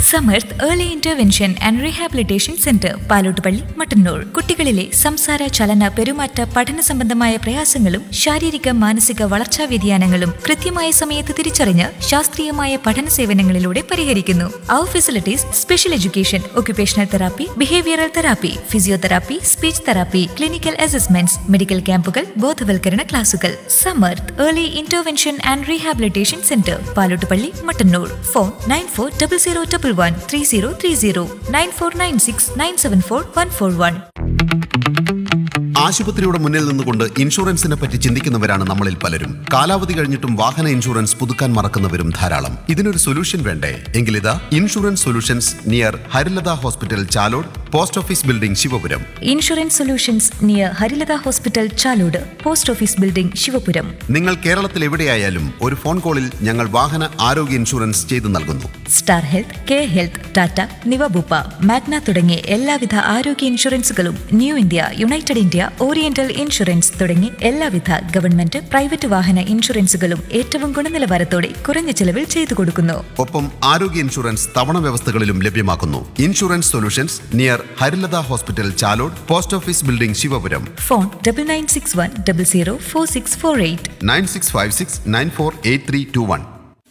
സമർത്ത് early intervention and rehabilitation centre Palottupalli Mattannur കുട്ടികളിലെ സംസാര ചലന പെരുമാറ്റ പഠന സംബന്ധമായ പ്രയാസങ്ങളും ശാരീരിക മാനസിക വളർച്ചാ വ്യതിയാനങ്ങളും കൃത്യമായ സമയത്ത് തിരിച്ചറിഞ്ഞ് ശാസ്ത്രീയമായ പഠന സേവനങ്ങളിലൂടെ പരിഹരിക്കുന്നു അവർ facilities special education occupational therapy behavioural therapy physiotherapy speech therapy clinical assessments medical ക്യാമ്പുകൾ ബോധവൽക്കരണ ക്ലാസുകൾ Samarth early intervention and rehabilitation centre Palottupalli Mattannur phone nine four double zero double one three zero three zero nine four nine six nine seven four one four one ആശുപത്രിയുടെ മുന്നിൽ നിന്നുകൊണ്ട് ഇൻഷുറൻസിനെ പറ്റി ചിന്തിക്കുന്നവരാണ് നമ്മളിൽ പലരും കാലാവധി കഴിഞ്ഞിട്ടും വാഹന ഇൻഷുറൻസ് പുതുക്കാൻ മറക്കുന്നവരും ധാരാളം ഇതിനൊരു സൊല്യൂഷൻ വേണ്ടേ എങ്കിലിതാ insurance solutions near Harilatha hospital Chalode post office building Shivapuram insurance solutions near Harilatha hospital Chalode post office building Shivapuram നിങ്ങൾ കേരളത്തിൽ എവിടെയായാലും ഒരു ഫോൺ കോളിൽ ഞങ്ങൾ വാഹന ആരോഗ്യ ഇൻഷുറൻസ് ചെയ്തു നൽകുന്നു star health K health Tata Niva Bupa Magna തുടങ്ങിയ എല്ലാവിധ ആരോഗ്യ ഇൻഷുറൻസുകളും new India united India oriental insurance തുടങ്ങി എല്ലാവിധ ഗവൺമെന്റ് പ്രൈവറ്റ് വാഹന ഇൻഷുറൻസുകളും ഏറ്റവും ഗുണനിലവാരത്തോടെ കുറഞ്ഞ ചെലവിൽ ചെയ്തു കൊടുക്കുന്നു ഒപ്പം ആരോഗ്യ ഇൻഷുറൻസ് തവണ വ്യവസ്ഥകളിലും ലഭ്യമാക്കുന്നു insurance solutions near Harilatha hospital Chalode post office building Shivapuram phone double nine six one double zero four six four eight nine six five six nine four eight three two one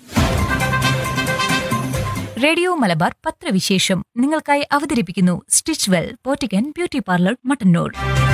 radio Malabar പത്രവിശേഷം നിങ്ങൾക്കായി അവതരിപ്പിക്കുന്നു stitch well boutique beauty parlour Mattannur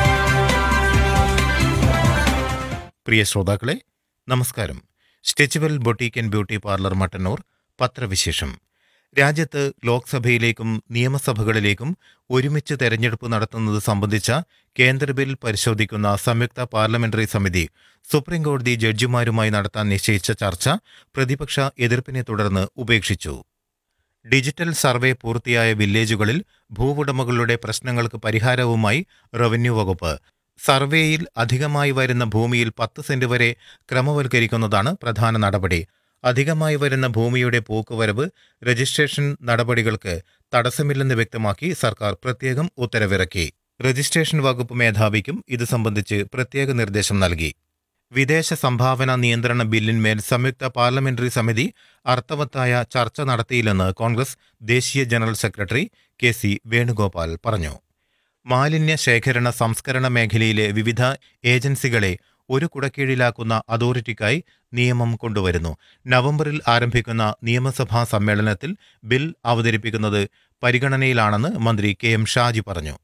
പ്രിയ ശ്രോതാക്കളെ നമസ്കാരം stitch well boutique and beauty parlour Mattannur പത്രവിശേഷം രാജ്യത്ത് ലോക്സഭയിലേക്കും നിയമസഭകളിലേക്കും ഒരുമിച്ച് തെരഞ്ഞെടുപ്പ് നടത്തുന്നത് സംബന്ധിച്ച കേന്ദ്ര ബിൽ പരിശോധിക്കുന്ന സംയുക്ത പാർലമെന്ററി സമിതി സുപ്രീംകോടതി ജഡ്ജിമാരുമായി നടത്താൻ നിശ്ചയിച്ച ചർച്ച പ്രതിപക്ഷ എതിർപ്പിനെ തുടർന്ന് ഉപേക്ഷിച്ചു ഡിജിറ്റൽ സർവേ പൂർത്തിയായ വില്ലേജുകളിൽ ഭൂവുടമകളുടെ പ്രശ്നങ്ങൾക്ക് പരിഹാരവുമായി റവന്യൂ വകുപ്പ് സർവേയിൽ അധികമായി വരുന്ന ഭൂമിയിൽ പത്ത് സെന്റ് വരെ ക്രമവൽക്കരിക്കുന്നതാണ് പ്രധാന നടപടി അധികമായി വരുന്ന ഭൂമിയുടെ പോക്കുവരവ് രജിസ്ട്രേഷൻ നടപടികൾക്ക് തടസ്സമില്ലെന്ന് വ്യക്തമാക്കി സർക്കാർ പ്രത്യേകം ഉത്തരവിറക്കി രജിസ്ട്രേഷൻ വകുപ്പ് മേധാവിക്കും ഇത് സംബന്ധിച്ച് പ്രത്യേക നിർദ്ദേശം നൽകി വിദേശ സംഭാവന നിയന്ത്രണ ബില്ലിന്മേൽ സംയുക്ത പാർലമെന്ററി സമിതി അർത്ഥവത്തായ ചർച്ച നടത്തിയില്ലെന്ന് കോൺഗ്രസ് ദേശീയ general secretary K C Venugopal പറഞ്ഞു മാലിന്യ ശേഖരണ സംസ്കരണ മേഖലയിലെ വിവിധ ഏജൻസികളെ ഒരു കുടക്കീഴിലാക്കുന്ന അതോറിറ്റിക്കായി നിയമം കൊണ്ടുവരുന്നു നവംബറിൽ ആരംഭിക്കുന്ന നിയമസഭാ സമ്മേളനത്തിൽ ബിൽ അവതരിപ്പിക്കുന്നത് പരിഗണനയിലാണെന്ന് മന്ത്രി കെ എം ഷാജി പറഞ്ഞു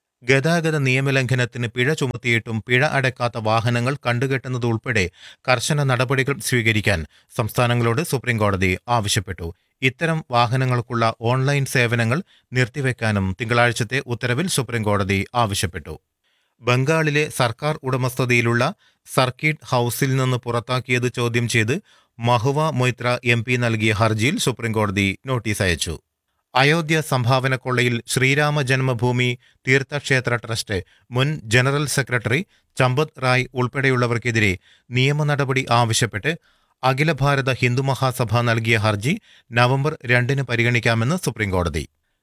ഗതാഗത നിയമലംഘനത്തിന് പിഴ ചുമത്തിയിട്ടും പിഴ അടയ്ക്കാത്ത വാഹനങ്ങൾ കണ്ടുകെട്ടുന്നതുൾപ്പെടെ കർശന നടപടികൾ സ്വീകരിക്കാൻ സംസ്ഥാനങ്ങളോട് സുപ്രീംകോടതി ആവശ്യപ്പെട്ടു ഇത്തരം വാഹനങ്ങൾക്കുള്ള ഓൺലൈൻ സേവനങ്ങൾ നിർത്തിവെക്കാനും തിങ്കളാഴ്ചത്തെ ഉത്തരവിൽ സുപ്രീംകോടതി ആവശ്യപ്പെട്ടു ബംഗാളിലെ സർക്കാർ ഉടമസ്ഥതയിലുള്ള സർക്കിട്ട് ഹൌസിൽ നിന്ന് പുറത്താക്കിയത് ചോദ്യം ചെയ്ത് മഹുവ മൊയ്ത്ര എം പി നൽകിയ ഹർജിയിൽ സുപ്രീംകോടതി നോട്ടീസ് അയച്ചു അയോധ്യ സംഭാവന കൊള്ളയിൽ ശ്രീരാമ ജന്മഭൂമി തീർത്ഥക്ഷേത്ര ട്രസ്റ്റ് മുൻ ജനറൽ സെക്രട്ടറി ചമ്പത് റായ് ഉൾപ്പെടെയുള്ളവർക്കെതിരെ നിയമ നടപടി ആവശ്യപ്പെട്ട് അഖില ഭാരത ഹിന്ദു മഹാസഭ നൽകിയ ഹർജി നവംബർ രണ്ടിന് പരിഗണിക്കാമെന്ന് സുപ്രീംകോടതി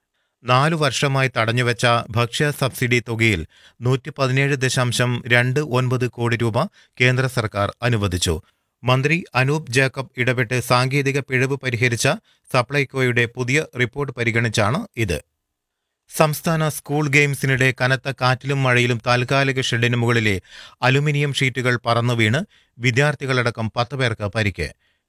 നാലു വർഷമായി തടഞ്ഞുവെച്ച ഭക്ഷ്യ സബ്സിഡി തുകയിൽ നൂറ്റി പതിനേഴ് ദശാംശം രണ്ട് ഒൻപത് കോടി രൂപ കേന്ദ്ര സർക്കാർ അനുവദിച്ചു മന്ത്രി അനൂപ് ജേക്കബ് ഇടപെട്ട് സാങ്കേതിക പിഴവ് പരിഹരിച്ച സപ്ലൈകോയുടെ പുതിയ റിപ്പോർട്ട് പരിഗണിച്ചാണ് ഇത് സംസ്ഥാന സ്കൂൾ ഗെയിംസിനിടെ കനത്ത കാറ്റിലും മഴയിലും താൽക്കാലിക ഷെഡിന് മുകളിലെ അലുമിനിയം ഷീറ്റുകൾ പറന്നു വീണ് വിദ്യാർത്ഥികളടക്കം പത്ത് പേർക്ക് പരിക്ക്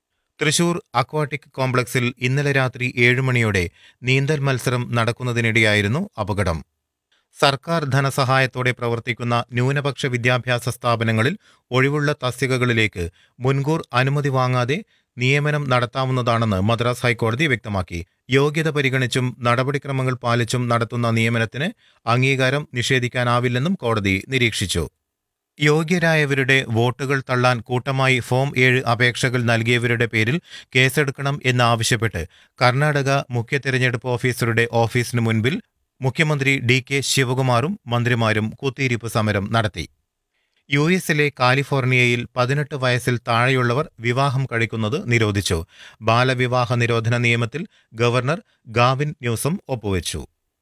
തൃശൂർ അക്വാട്ടിക് കോംപ്ലക്സിൽ ഇന്നലെ രാത്രി ഏഴ് മണിയോടെ നീന്തൽ മത്സരം നടക്കുന്നതിനിടെയായിരുന്നു അപകടം സർക്കാർ ധനസഹായത്തോടെ പ്രവർത്തിക്കുന്ന ന്യൂനപക്ഷ വിദ്യാഭ്യാസ സ്ഥാപനങ്ങളിൽ ഒഴിവുള്ള തസ്തികകളിലേക്ക് മുൻകൂർ അനുമതി വാങ്ങാതെ നിയമനം നടത്താവുന്നതാണെന്ന് മദ്രാസ് ഹൈക്കോടതി വ്യക്തമാക്കി യോഗ്യത പരിഗണിച്ചും നടപടിക്രമങ്ങൾ പാലിച്ചും നടത്തുന്ന നിയമനത്തിന് അംഗീകാരം നിഷേധിക്കാനാവില്ലെന്നും കോടതി നിരീക്ഷിച്ചു യോഗ്യരായവരുടെ വോട്ടുകൾ തള്ളാൻ കൂട്ടമായി ഫോം ഏഴ് അപേക്ഷകൾ നൽകിയവരുടെ പേരിൽ കേസെടുക്കണം എന്നാവശ്യപ്പെട്ട് കർണാടക മുഖ്യ തെരഞ്ഞെടുപ്പ് ഓഫീസറുടെ ഓഫീസിന് മുൻപിൽ മുഖ്യമന്ത്രി ഡി കെ ശിവകുമാറും മന്ത്രിമാരും കുത്തിയിരിപ്പ് സമരം നടത്തി യു എസിലെ കാലിഫോർണിയയിൽ പതിനെട്ട് വയസ്സിൽ താഴെയുള്ളവർ വിവാഹം കഴിക്കുന്നത് നിരോധിച്ചു ബാലവിവാഹ നിരോധന നിയമത്തിൽ ഗവർണർ ഗാവിൻ ന്യൂസം ഒപ്പുവെച്ചു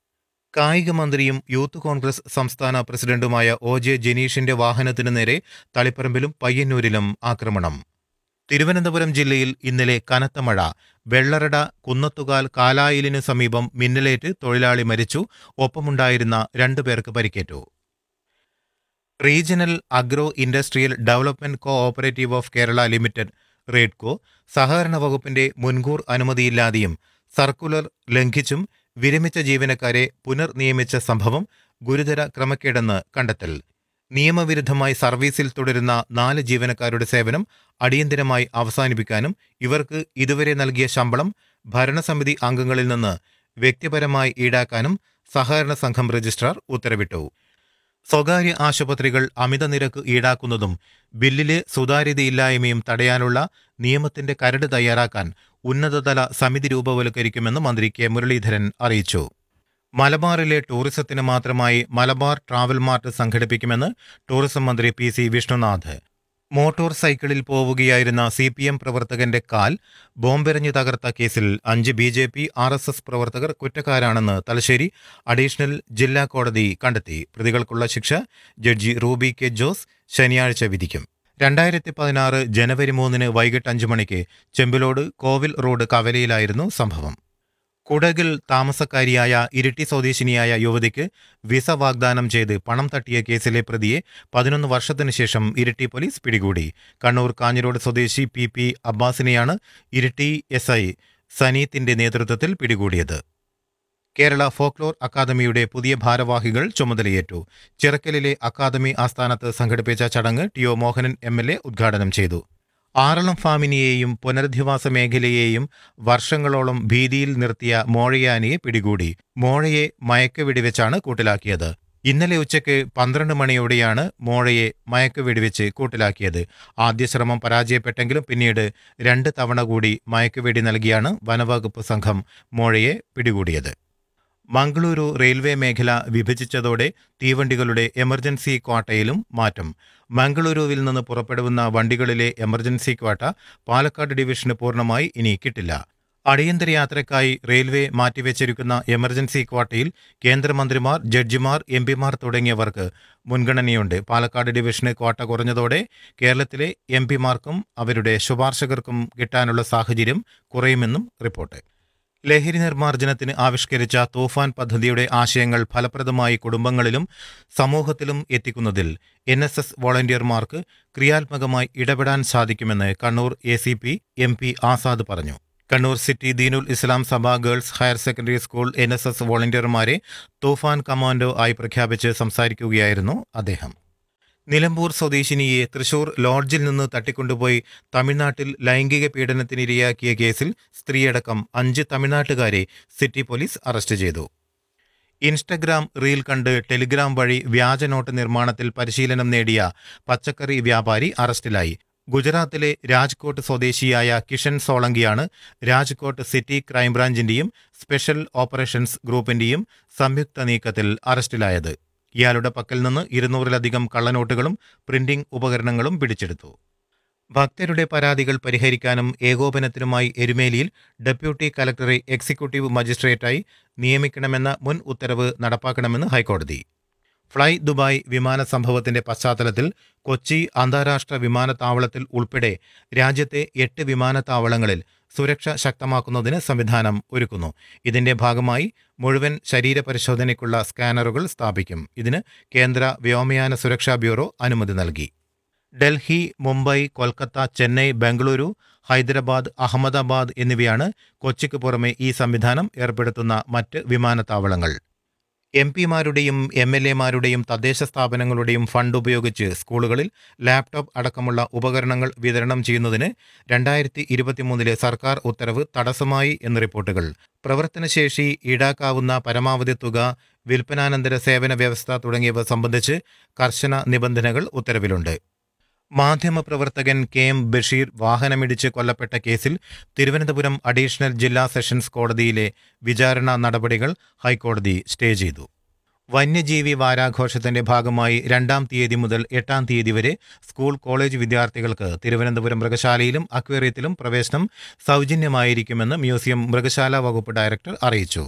കായിക മന്ത്രിയും യൂത്ത് കോൺഗ്രസ് സംസ്ഥാന പ്രസിഡന്റുമായ ഒ ജെ ജനീഷിന്റെ വാഹനത്തിനു നേരെ തളിപ്പറമ്പിലും പയ്യന്നൂരിലും ആക്രമണം തിരുവനന്തപുരം ജില്ലയിൽ ഇന്നലെ കനത്ത മഴ വെള്ളറട കുന്നത്തുകാൽ കാലായിലിനു സമീപം മിന്നലേറ്റ് തൊഴിലാളി മരിച്ചു ഒപ്പമുണ്ടായിരുന്ന രണ്ടു പേർക്ക് പരിക്കേറ്റു regional agro industrial development cooperative of Kerala limited RAIDCO സഹകരണ വകുപ്പിന്റെ മുൻകൂർ അനുമതിയില്ലാതെയും സർക്കുലർ ലംഘിച്ചും വിരമിച്ച ജീവനക്കാരെ പുനർനിയമിച്ച സംഭവം ഗുരുതര ക്രമക്കേടെന്ന് കണ്ടെത്തൽ നിയമവിരുദ്ധമായി സർവീസിൽ തുടരുന്ന നാല് ജീവനക്കാരുടെ സേവനം അടിയന്തരമായി അവസാനിപ്പിക്കാനും ഇവർക്ക് ഇതുവരെ നൽകിയ ശമ്പളം ഭരണസമിതി അംഗങ്ങളിൽ നിന്ന് വ്യക്തിപരമായി ഈടാക്കാനും സഹകരണ സംഘം രജിസ്ട്രാർ ഉത്തരവിട്ടു സ്വകാര്യ ആശുപത്രികൾ അമിത നിരക്ക് ഈടാക്കുന്നതും ബില്ലിലെ സുതാര്യതയില്ലായ്മയും തടയാനുള്ള നിയമത്തിന്റെ കരട് തയ്യാറാക്കാൻ ഉന്നതതല സമിതി രൂപവൽക്കരിക്കുമെന്ന് മന്ത്രി കെ മുരളീധരൻ അറിയിച്ചു മലബാറിലെ ടൂറിസത്തിന് മാത്രമായി മലബാർ ട്രാവൽ മാർട്ട് സംഘടിപ്പിക്കുമെന്ന് ടൂറിസം മന്ത്രി പി സി വിഷ്ണുനാഥ് മോട്ടോർ സൈക്കിളിൽ പോവുകയായിരുന്ന സി പി എം പ്രവർത്തകന്റെ കാൽ ബോംബെറിഞ്ഞു തകർത്ത കേസിൽ അഞ്ച് B J P R S S പ്രവർത്തകർ കുറ്റക്കാരാണെന്ന് തലശ്ശേരി അഡീഷണൽ ജില്ലാ കോടതി കണ്ടെത്തി പ്രതികൾക്കുള്ള ശിക്ഷ ജഡ്ജി റൂബി കെ ജോസ് ശനിയാഴ്ച വിധിക്കും രണ്ടായിരത്തി പതിനാറ് ജനുവരി മൂന്നിന് വൈകിട്ട് അഞ്ചു മണിക്ക് ചെമ്പിലോട് കോവിൽ റോഡ് കവലയിലായിരുന്നു സംഭവം കുടകിൽ താമസക്കാരിയായ ഇരിട്ടി സ്വദേശിനിയായ യുവതിക്ക് വിസ വാഗ്ദാനം ചെയ്ത് പണം തട്ടിയ കേസിലെ പ്രതിയെ പതിനൊന്ന് വർഷത്തിനു ശേഷം ഇരിട്ടി പോലീസ് പിടികൂടി കണ്ണൂർ കാഞ്ഞിരോട് സ്വദേശി പി പി അബ്ബാസിനെയാണ് ഇരിട്ടി എസ് ഐ സനീത്തിന്റെ നേതൃത്വത്തിൽ പിടികൂടിയത് കേരള ഫോക്ലോർ അക്കാദമിയുടെ പുതിയ ഭാരവാഹികൾ ചുമതലയേറ്റു ചിറക്കലിലെ അക്കാദമി ആസ്ഥാനത്ത് സംഘടിപ്പിച്ച ചടങ്ങ് T O Mohanan M L A ഉദ്ഘാടനം ചെയ്തു ആറളം ഫാമിനിയെയും പുനരധിവാസ മേഖലയെയും വർഷങ്ങളോളം ഭീതിയിൽ നിർത്തിയ മോഴയാനിയെ പിടികൂടി മോഴയെ മയക്കുവെടിവെച്ചാണ് കൂട്ടിലാക്കിയത് ഇന്നലെ ഉച്ചയ്ക്ക് പന്ത്രണ്ട് മണിയോടെയാണ് മോഴയെ മയക്കുവെടിവെച്ച് കൂട്ടിലാക്കിയത് ആദ്യ ശ്രമം പരാജയപ്പെട്ടെങ്കിലും പിന്നീട് രണ്ട് തവണ കൂടി മയക്കുവെടി നൽകിയാണ് വനവകുപ്പ് സംഘം മോഴയെ പിടികൂടിയത് മംഗളൂരു റെയിൽവേ മേഖല വിഭജിച്ചതോടെ തീവണ്ടികളുടെ എമർജൻസി ക്വാട്ടയിലും മാറ്റം മംഗളൂരുവിൽ നിന്ന് പുറപ്പെടുന്ന വണ്ടികളിലെ എമർജൻസി ക്വാട്ട പാലക്കാട് ഡിവിഷന് പൂർണ്ണമായി ഇനി കിട്ടില്ല അടിയന്തര യാത്രയ്ക്കായി റെയിൽവേ മാറ്റിവെച്ചിരിക്കുന്ന എമർജൻസി ക്വാട്ടയിൽ കേന്ദ്രമന്ത്രിമാർ ജഡ്ജിമാർ എം പിമാർ തുടങ്ങിയവർക്ക് മുൻഗണനയുണ്ട് പാലക്കാട് ഡിവിഷന് ക്വാട്ട കുറഞ്ഞതോടെ കേരളത്തിലെ എം പിമാർക്കും അവരുടെ ശുപാർശകർക്കും കിട്ടാനുള്ള സാഹചര്യം കുറയുമെന്നും റിപ്പോർട്ട് ലഹരി നിർമ്മാർജ്ജനത്തിന് ആവിഷ്കരിച്ച തൂഫാൻ പദ്ധതിയുടെ ആശയങ്ങൾ ഫലപ്രദമായി കുടുംബങ്ങളിലും സമൂഹത്തിലും എത്തിക്കുന്നതിൽ എൻ എസ് എസ് വോളണ്ടിയർമാർക്ക് ക്രിയാത്മകമായി ഇടപെടാൻ സാധിക്കുമെന്ന് Kannur A C P M P Azad പറഞ്ഞു Kannur city Deenul Islam Sabha girls higher secondary school N S S വോളണ്ടിയർമാരെ തൂഫാൻ കമാൻഡോ ആയി പ്രഖ്യാപിച്ച് സംസാരിക്കുകയായിരുന്നു അദ്ദേഹം നിലമ്പൂർ സ്വദേശിനിയെ തൃശൂർ ലോഡ്ജിൽ നിന്ന് തട്ടിക്കൊണ്ടുപോയി തമിഴ്നാട്ടിൽ ലൈംഗിക പീഡനത്തിനിരയാക്കിയ കേസിൽ സ്ത്രീയടക്കം അഞ്ച് തമിഴ്നാട്ടുകാരെ സിറ്റി പോലീസ് അറസ്റ്റ് ചെയ്തു ഇൻസ്റ്റഗ്രാം റീൽ കണ്ട് ടെലിഗ്രാം വഴി വ്യാജ നോട്ട് നിർമ്മാണത്തിൽ പരിശീലനം നേടിയ പച്ചക്കറി വ്യാപാരി അറസ്റ്റിലായി ഗുജറാത്തിലെ രാജ്കോട്ട് സ്വദേശിയായ കിഷൻ സോളങ്കിയാണ് രാജ്കോട്ട് സിറ്റി ക്രൈംബ്രാഞ്ചിന്റെയും സ്പെഷ്യൽ ഓപ്പറേഷൻസ് ഗ്രൂപ്പിന്റെയും സംയുക്ത നീക്കത്തിൽ അറസ്റ്റിലായത് ഇയാളുടെ പക്കൽ നിന്ന് ഇരുന്നൂറിലധികം കള്ളനോട്ടുകളും പ്രിന്റിംഗ് ഉപകരണങ്ങളും പിടിച്ചെടുത്തു ഭക്തരുടെ പരാതികൾ പരിഹരിക്കാനും ഏകോപനത്തിനുമായി എരുമേലിയിൽ ഡെപ്യൂട്ടി കലക്ടറെ എക്സിക്യൂട്ടീവ് മജിസ്ട്രേറ്റായി നിയമിക്കണമെന്ന മുൻ ഉത്തരവ് നടപ്പാക്കണമെന്ന് ഹൈക്കോടതി ഫ്ളൈ ദുബായ് വിമാന സംഭവത്തിന്റെ പശ്ചാത്തലത്തിൽ കൊച്ചി അന്താരാഷ്ട്ര വിമാനത്താവളത്തിൽ ഉൾപ്പെടെ രാജ്യത്തെ എട്ട് വിമാനത്താവളങ്ങളിൽ സുരക്ഷ ശക്തമാക്കുന്നതിന് സംവിധാനം ഒരുക്കുന്നു ഇതിന്റെ ഭാഗമായി മുഴുവൻ ശരീരപരിശോധനയ്ക്കുള്ള സ്കാനറുകൾ സ്ഥാപിക്കും ഇതിന് കേന്ദ്ര വ്യോമയാന സുരക്ഷാ ബ്യൂറോ അനുമതി നൽകി ഡൽഹി മുംബൈ കൊൽക്കത്ത ചെന്നൈ ബംഗളൂരു ഹൈദരാബാദ് അഹമ്മദാബാദ് എന്നിവയാണ് കൊച്ചിക്ക് പുറമെ ഈ സംവിധാനം ഏർപ്പെടുത്തുന്ന മറ്റ് വിമാനത്താവളങ്ങൾ എം പിമാരുടെയും എം എൽ എമാരുടെയും തദ്ദേശ സ്ഥാപനങ്ങളുടെയും ഫണ്ട് ഉപയോഗിച്ച് സ്കൂളുകളിൽ ലാപ്ടോപ്പ് അടക്കമുള്ള ഉപകരണങ്ങൾ വിതരണം ചെയ്യുന്നതിന് രണ്ടായിരത്തി ഇരുപത്തിമൂന്നിലെ സർക്കാർ ഉത്തരവ് തടസ്സമായി എന്ന് റിപ്പോർട്ടുകൾ പ്രവർത്തനശേഷി ഈടാക്കാവുന്ന പരമാവധി തുക വിൽപ്പനാനന്തര സേവന വ്യവസ്ഥ തുടങ്ങിയവ സംബന്ധിച്ച് കർശന നിബന്ധനകൾ ഉത്തരവിലുണ്ട് മാധ്യമപ്രവർത്തകൻ കെ എം ബഷീർ വാഹനമിടിച്ച് കൊല്ലപ്പെട്ട കേസിൽ തിരുവനന്തപുരം അഡീഷണൽ ജില്ലാ സെഷൻസ് കോടതിയിലെ വിചാരണ നടപടികൾ ഹൈക്കോടതി സ്റ്റേ ചെയ്തു വന്യജീവി വാരാഘോഷത്തിന്റെ ഭാഗമായി രണ്ടാം തീയതി മുതൽ എട്ടാം തീയതി വരെ സ്കൂൾ കോളേജ് വിദ്യാർത്ഥികൾക്ക് തിരുവനന്തപുരം മൃഗശാലയിലും അക്വേറിയത്തിലും പ്രവേശനം സൗജന്യമായിരിക്കുമെന്ന് മ്യൂസിയം മൃഗശാല വകുപ്പ് ഡയറക്ടർ അറിയിച്ചു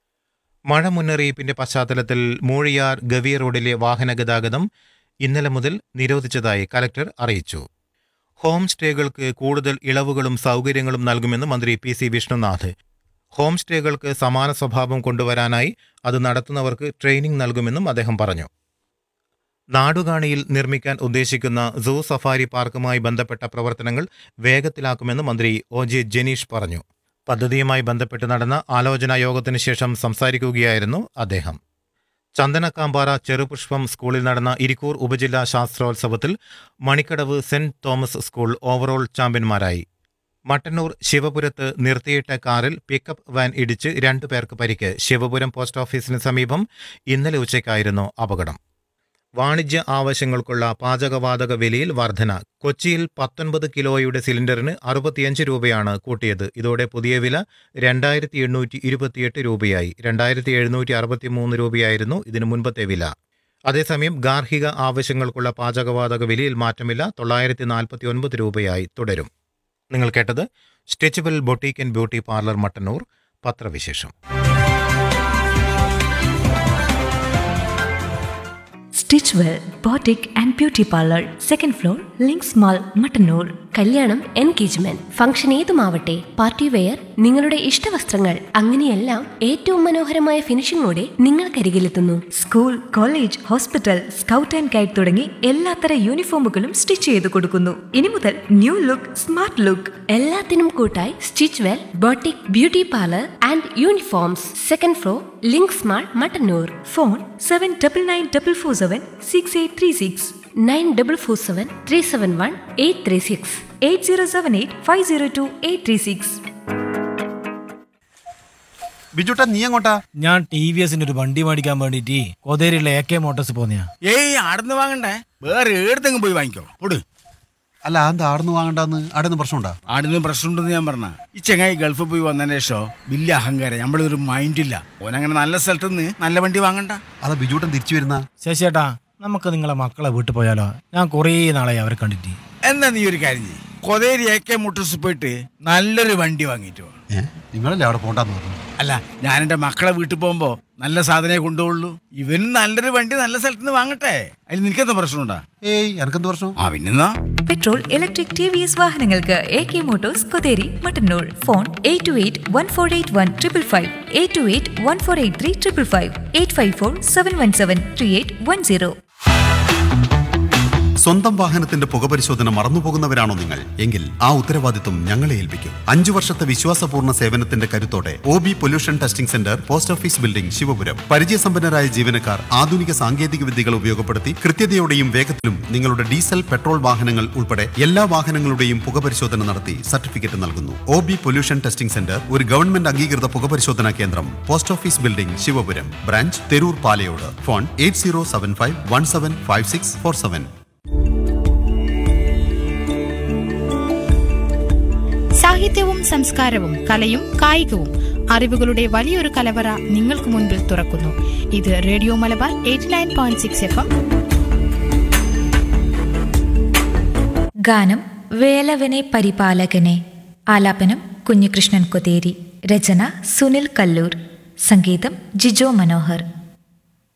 മഴ മുന്നറിയിപ്പിന്റെ പശ്ചാത്തലത്തിൽ മൂഴിയാർ ഗവി റോഡിലെ വാഹന ഗതാഗതം ഇന്നലെ മുതൽ നിരോധിച്ചതായി കലക്ടർ അറിയിച്ചു ഹോം സ്റ്റേകൾക്ക് കൂടുതൽ ഇളവുകളും സൗകര്യങ്ങളും നൽകുമെന്ന് മന്ത്രി പി സി വിഷ്ണുനാഥ് ഹോം സ്റ്റേകൾക്ക് സമാന സ്വഭാവം കൊണ്ടുവരാനായി അത് നടത്തുന്നവർക്ക് ട്രെയിനിംഗ് നൽകുമെന്നും അദ്ദേഹം പറഞ്ഞു നാടുകാണിയിൽ നിർമ്മിക്കാൻ ഉദ്ദേശിക്കുന്ന സൂ സഫാരി പാർക്കുമായി ബന്ധപ്പെട്ട പ്രവർത്തനങ്ങൾ വേഗത്തിലാക്കുമെന്ന് മന്ത്രി ഒ ജെ ജനീഷ് പറഞ്ഞു പദ്ധതിയുമായി ബന്ധപ്പെട്ട് നടന്ന ആലോചനാ യോഗത്തിന് ശേഷം സംസാരിക്കുകയായിരുന്നു അദ്ദേഹം ചന്ദനക്കാമ്പാറ ചെറുപുഷ്പം സ്കൂളിൽ നടന്ന ഇരിക്കൂർ ഉപജില്ലാ ശാസ്ത്രോത്സവത്തിൽ Manikkadavu saint Thomas school overall ചാമ്പ്യന്മാരായി മട്ടന്നൂർ ശിവപുരത്ത് നിർത്തിയിട്ട കാറിൽ പിക്കപ്പ് വാൻ ഇടിച്ച് രണ്ടു പേർക്ക് പരിക്ക് ശിവപുരം പോസ്റ്റ് ഓഫീസിന് സമീപം ഇന്നലെ ഉച്ചയ്ക്കായിരുന്നു അപകടം വാണിജ്യ ആവശ്യങ്ങൾക്കുള്ള പാചകവാതക വിലയിൽ വർധന കൊച്ചിയിൽ പത്തൊൻപത് കിലോയുടെ സിലിണ്ടറിന് അറുപത്തിയഞ്ച് രൂപയാണ് കൂട്ടിയത് ഇതോടെ പുതിയ വില രണ്ടായിരത്തി എണ്ണൂറ്റി ഇരുപത്തിയെട്ട് രൂപയായി രണ്ടായിരത്തി എഴുന്നൂറ്റി അറുപത്തി മൂന്ന് രൂപയായിരുന്നു ഇതിനു മുൻപത്തെ വില അതേസമയം ഗാർഹിക ആവശ്യങ്ങൾക്കുള്ള പാചകവാതക വിലയിൽ മാറ്റമില്ല തൊള്ളായിരത്തി നാൽപ്പത്തി ഒൻപത് രൂപയായി തുടരും നിങ്ങൾ കേട്ടത് stretchable boutique and beauty parlour Mattannur പത്രവിശേഷം stitch well boutique and beauty parlour second floor links mall Mattannur കല്യാണം എൻഗേജ്മെന്റ് ഫംഗ്ഷൻ ഏതുമാവട്ടെ പാർട്ടി വെയർ നിങ്ങളുടെ ഇഷ്ടവസ്ത്രങ്ങൾ അങ്ങനെയെല്ലാം ഏറ്റവും മനോഹരമായ ഫിനിഷിംഗോടെ നിങ്ങൾക്കരികിലെത്തുന്നു school college hospital scout and guide തുടങ്ങി എല്ലാത്തര യൂണിഫോമുകളും സ്റ്റിച്ച് ചെയ്ത് കൊടുക്കുന്നു ഇനി മുതൽ ന്യൂ ലുക്ക് സ്മാർട്ട് ലുക്ക് എല്ലാത്തിനും കൂട്ടായി stitch well boutique beauty parlour and uniforms second floor links mall Mattannur phone seven double nine double four seven six eight three six nine double four seven three seven one eight three six eight zero seven eight five zero two eight three six ബിജുട്ടാ നീ എങ്ങോട്ടാ ഞാൻ T V എസിന്റെ ഒരു വണ്ടി മേടിക്കാൻ വേണ്ടിട്ട് കോതേരിയിലെ എ കെ മോട്ടോഴ്സ് പോന്നെയാ ഏയ് ആടുന്ന് വാങ്ങണ്ടേ വേറെ ഏടത്തെങ്കിലും പോയി വാങ്ങിക്കോ പൊട് അല്ല എന്താ ആടുന്ന് വാങ്ങണ്ടെന്ന് ആടുന്ന് പ്രശ്നമുണ്ടാ ആടുന്ന് പ്രശ്നമുണ്ടെന്ന് ഞാൻ പറഞ്ഞ ഈ ചെങ്ങായി ഗൾഫിൽ പോയി വന്നതിന് ശേഷം വലിയ അഹങ്കാരം നമ്മളൊരു മൈൻഡില്ല ഓനങ്ങനെ നല്ല സ്ഥലത്ത് നിന്ന് നല്ല വണ്ടി വാങ്ങണ്ട അതാ ബിജുട്ടൻ തിരിച്ചു വരുന്ന ശശിയേട്ടാ നമുക്ക് നിങ്ങളെ മക്കളെ വീട്ടിൽ പോയാലോ ഞാൻ കുറേ നാളായി അവരെ കണ്ടിട്ട് എന്നാ നീ ഒരു കാര്യം ചെയ്യ് കൊതേരി എ കെ മോട്ടോഴ്സ് പോയിട്ട് നല്ലൊരു വണ്ടി വാങ്ങിയിട്ട് വാ ഏ നിങ്ങളല്ലേ അവിടെ പോണ്ടെന്ന് പറഞ്ഞു അല്ല ഞാൻ എൻ്റെ മക്കളെ വീട്ടിൽ പോകുമ്പോൾ നല്ല സാധനമേ കൊണ്ടുപോകുള്ളൂ ഇവനും നല്ലൊരു വണ്ടി നല്ല സ്ഥലത്ത് നിന്ന് വാങ്ങട്ടെ അതിൽ നിനക്കെന്താ പ്രശ്നമുണ്ടാ ഏയ് എനക്കെന്ത് പ്രശ്നം ആ പിന്നെന്നാ petrol electric T V S വാഹനങ്ങൾക്ക് A K motors Kotheri Mattannur phone eight two eight one four eight one triple five eight two eight one four eight three triple five eight five four seven one seven three eight one zero സ്വന്തം വാഹനത്തിന്റെ പുകപരിശോധന മറന്നുപോകുന്നവരാണോ നിങ്ങൾ എങ്കിൽ ആ ഉത്തരവാദിത്വം ഞങ്ങളെ ഏൽപ്പിക്കും അഞ്ചു വർഷത്തെ വിശ്വാസപൂർണ്ണ സേവനത്തിന്റെ കരുത്തോടെ O B pollution testing centre post office building Sivapuram പരിചയസമ്പന്നരായ ജീവനക്കാർ ആധുനിക സാങ്കേതിക വിദ്യകൾ ഉപയോഗപ്പെടുത്തി കൃത്യതയോടെയും വേഗത്തിലും നിങ്ങളുടെ ഡീസൽ പെട്രോൾ വാഹനങ്ങൾ ഉൾപ്പെടെ എല്ലാ വാഹനങ്ങളുടെയും പുകപരിശോധന നടത്തി സർട്ടിഫിക്കറ്റ് നൽകുന്നു O B pollution testing centre ഒരു ഗവൺമെന്റ് അംഗീകൃത പുകപരിശോധനാ കേന്ദ്രം post office building Sivapuram branch Theroor Palayode phone eight zero seven five one seven five six four seven സാഹിത്യവും സംസ്കാരവും കലയും കായികവും അറിവുകളുടെ വലിയൊരു കലവറ നിങ്ങൾക്ക് മുൻപിൽ തുറക്കുന്നു ഇത് radio Malabar eighty nine point six F M ഗാനം വേലവനെ പരിപാലകനെ ആലാപനം കുഞ്ഞികൃഷ്ണൻ കൊതേരി രചന സുനിൽ കല്ലൂർ സംഗീതം ജിജോ മനോഹർ